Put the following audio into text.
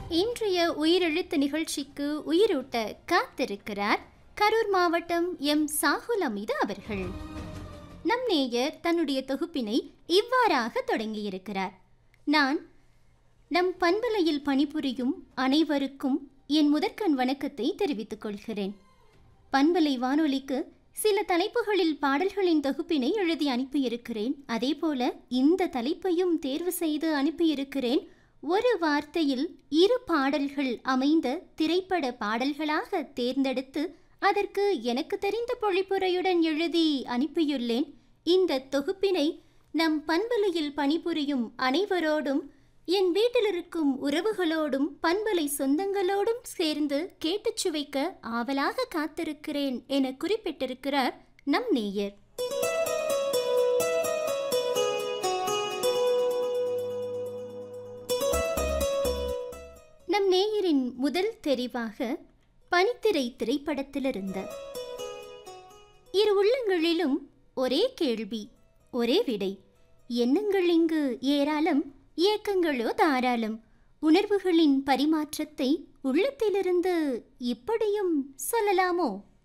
இன்றைய உயிரெழுத்து நிகழ்ச்சிக்கு உயிரூட்ட காத்திருக்கிறார் கரூர் மாவட்டம் எம் சாகுல் அமீது அவர்கள் நம் நேயர் தன்னுடைய தொகுப்பினை இவ்வாறாக தொடங்கியிருக்கிறார் நான் நம் பண்பலையில் பணிபுரியும் அனைவருக்கும் என் முதற்கண் வணக்கத்தை தெரிவித்துக் கொள்கிறேன் பண்பலை வானொலிக்கு சில தலைப்புகளில் பாடல்களின் தொகுப்பினை எழுதி அனுப்பியிருக்கிறேன் அதேபோல இந்த தலைப்பையும் தேர்வு செய்து அனுப்பியிருக்கிறேன் ஒரு வார்த்தையில் இரு பாடல்கள் அமைந்த திரைப்பட பாடல்களாக தேர்ந்தெடுத்து அதற்கு எனக்கு தெரிந்த பொழிப்புரையுடன் எழுதி அனுப்பியுள்ளேன் இந்த தொகுப்பினை நம் பண்பலையில் பணிபுரியும் அனைவரோடும் என் வீட்டில் இருக்கும் உறவுகளோடும் பண்பலை சொந்தங்களோடும் சேர்ந்து கேட்டுச் சுவைக்க ஆவலாக காத்திருக்கிறேன் என குறிப்பிட்டிருக்கிறார் நம் நேயர் நம் நேயரின் முதல் தெரிவாக பனித்திரை திரைப்படத்திலிருந்த இரு உள்ளங்களிலும் ஒரே கேள்வி ஒரே விடை எண்ணங்கள் இங்கு ஏராளம் இயக்கங்களோ தாராளம் உணர்வுகளின் பரிமாற்றத்தை உள்ளத்திலிருந்து இப்படியும் சொல்லலாமோ